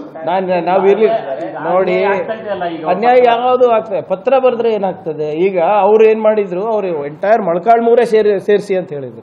ನಾನು ನಾವು ಇರ್ಲಿ ನೋಡಿ ಅನ್ಯಾಯ ಯಾವುದು ಆಗ್ತದೆ ಪತ್ರ ಬರೆದ್ರೆ ಏನಾಗ್ತದೆ ಈಗ ಅವ್ರು ಏನ್ ಮಾಡಿದ್ರು ಅವ್ರು ಎಂಟೈರ್ ಮೊಳಕಾಳ್ ಮೂರೇ ಸೇರಿ ಸೇರಿಸಿ ಅಂತ ಹೇಳಿದ್ರು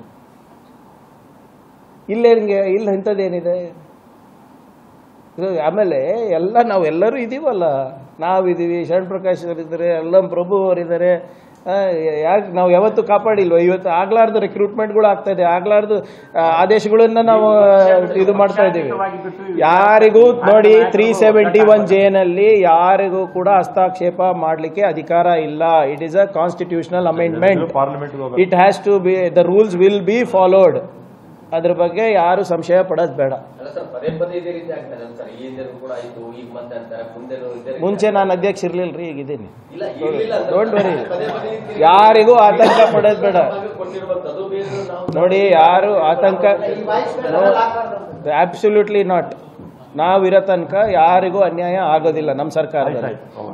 ಇಲ್ಲೇ ಹಿಂಗೆ ಇಲ್ಲ ಇಂಥದ್ದೇನಿದೆ ಇದು ಆಮೇಲೆ ಎಲ್ಲ ನಾವು ಎಲ್ಲರೂ ಇದೀವಲ್ಲ ನಾವಿದ್ದೀವಿ ಶರಣ್ ಪ್ರಕಾಶ್ ಅವರಿದ್ದಾರೆ ಅಲ್ಲಂ ಪ್ರಭು ಅವರಿದ್ದಾರೆ ಯಾಕೆ ನಾವು ಯಾವತ್ತು ಕಾಪಾಡಿಲ್ವ ಇವತ್ತು ಆಗ್ಲಾರ್ದು ರಿಕ್ರೂಟ್ಮೆಂಟ್ಗಳು ಆಗ್ತಾ ಇದೆ ಆಗ್ಲಾರ್ದು ಆ, ಆದೇಶಗಳನ್ನ ನಾವು ಆ, ಇದು ಮಾಡ್ತಾ ಇದ್ದೀವಿ ಯಾರಿಗೂ ನೋಡಿ ತ್ರೀ ಸೆವೆಂಟಿ ಒನ್ ಜೇನಲ್ಲಿ ಯಾರಿಗೂ ಕೂಡ ಹಸ್ತಕ್ಷೇಪ ಮಾಡಲಿಕ್ಕೆ ಅಧಿಕಾರ ಇಲ್ಲ it is a constitutional amendment parliament it has to be the rules will be followed ಅದ್ರ ಬಗ್ಗೆ ಯಾರು ಸಂಶಯ ಪಡೋದು ಬೇಡ ಅಲ್ಲ ಸರ್ ಪದೇ ಪದೇ ಇದೇ ರೀತಿ ಆಗ್ತದೆ ಸರ್ ಈ ಹಿಂದೆ ಕೂಡ ಆಯ್ತು ಈಗ ಮತ್ತೆ ಅಂತಾರೆ ಮುಂದೆನೂ ಇದೇ ರೀತಿ ಮುಂಚೆ ನಾನು ಅಧ್ಯಕ್ಷ ಇರ್ಲಿಲ್ರಿ ಈಗ ಇದ್ದೀನಿ ಇಲ್ಲ ಇರ್ಲಿಲ್ಲ ಅಂತ ಡೋಂಟ್ ವರಿ ಪದೇ ಪದೇ ಇರ್ತೀರಿ. ಯಾರಿಗೂ ಆತಂಕ ಪಡೋದು ಬೇಡ ಹಾಗೆ ಕೊಟ್ಟಿರುವಂತದ್ದು ಬೇರೆ ನಾವು ನೋಡಿ ಯಾರು ಆತಂಕ ಅಬ್ಸಲ್ಯೂಟ್ಲಿ ನಾಟ್ ನಾವಿರೋ ತನಕ ಯಾರಿಗೂ ಅನ್ಯಾಯ ಆಗೋದಿಲ್ಲ ನಮ್ಮ ಸರ್ಕಾರದಲ್ಲಿ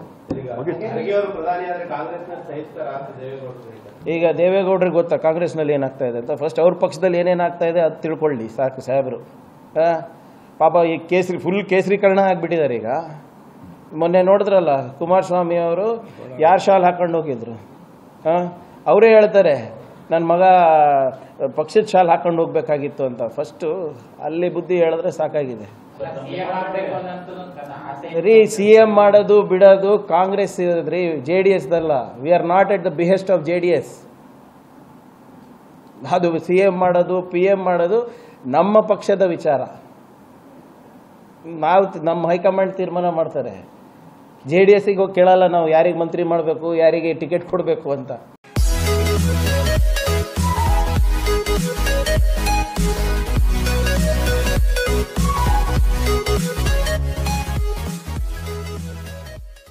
ಈಗ ದೇವೇಗೌಡರಿಗೆ ಗೊತ್ತಾ ಕಾಂಗ್ರೆಸ್ನಲ್ಲಿ ಏನಾಗ್ತಾ ಇದೆ ಅಂತ ಫಸ್ಟ್ ಅವ್ರ ಪಕ್ಷದಲ್ಲಿ ಏನೇನಾಗ್ತಾ ಇದೆ ಅದು ತಿಳ್ಕೊಳ್ಳಿ ಸಾಕು ಸಾಹೇಬರು ಆ, ಪಾಪ ಈ ಕೇಸರಿ ಫುಲ್ ಕೇಸರೀಕರಣ ಆಗಿಬಿಟ್ಟಿದ್ದಾರೆ ಈಗ ಮೊನ್ನೆ ನೋಡಿದ್ರಲ್ಲ ಕುಮಾರಸ್ವಾಮಿ ಅವರು ಯಾರು ಶಾಲ್ ಹಾಕೊಂಡು ಹೋಗಿದ್ರು ಹಾಂ ಅವರೇ ಹೇಳ್ತಾರೆ ನನ್ನ ಮಗ ಪಕ್ಷದ ಶಾಲ್ ಹಾಕೊಂಡು ಹೋಗ್ಬೇಕಾಗಿತ್ತು ಅಂತ ಫಸ್ಟು ಅಲ್ಲಿ ಬುದ್ಧಿ ಹೇಳಿದ್ರೆ ಸಾಕಾಗಿದೆ ರೀ ಸಿ ಎಂ ಮಾಡೋದು ಬಿಡೋದು ಕಾಂಗ್ರೆಸ್ ರೀ ಜೆ ಡಿ ಎಸ್ದಲ್ಲ we are not at the behest of J D S ಅದು ಸಿ ಎಂ ಮಾಡೋದು ಪಿ ಎಂ ಮಾಡೋದು ನಮ್ಮ ಪಕ್ಷದ ವಿಚಾರ ನಾವು ನಮ್ಮ ಹೈಕಮಾಂಡ್ ತೀರ್ಮಾನ ಮಾಡ್ತಾರೆ ಜೆ ಡಿ ಎಸ್ಸಿಗೆ ಹೋಗಿ ಕೇಳಲ್ಲ ನಾವು ಯಾರಿಗೆ ಮಂತ್ರಿ ಮಾಡಬೇಕು ಯಾರಿಗೆ ಟಿಕೆಟ್ ಕೊಡಬೇಕು ಅಂತ